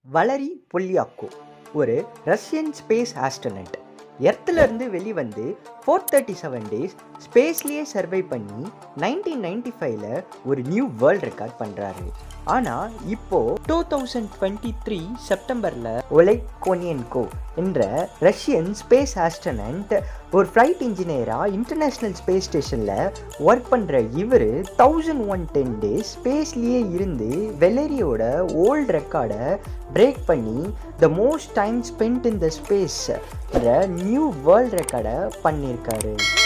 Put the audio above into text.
வலரி பொல்யாக்கோ ஒரு Russian space astronaut எர்த்துலேருந்து வெளிவந்து ஃபோர் தேர்ட்டி செவன் டேஸ் ஸ்பேஸ்லேயே சர்வை பண்ணி நைன்டீன் நைன்டி ஃபைவ்ல ஒரு நியூ வேர்ல்ட் ரெக்கார்ட் பண்ணுறாரு ஆனால் இப்போது டூ தௌசண்ட் டுவெண்ட்டி த்ரீ செப்டம்பரில் ஒலைக் கோனியன்கோ என்ற ரஷ்யன் ஸ்பேஸ் ஆஸ்ட்ரோனட் ஒரு ஃப்ளைட் இன்ஜினியராக இன்டர்நேஷ்னல் ஸ்பேஸ் ஸ்டேஷனில் ஒர்க் பண்ணுற இவர் தௌசண்ட் ஒன் டென் டேஸ் ஸ்பேஸ்லேயே இருந்து வெலரியோட ஓல்ட் ரெக்கார்டை பிரேக் பண்ணி the most time spent in the space new world ரெக்கார்டை பண்ணியிருக்காரு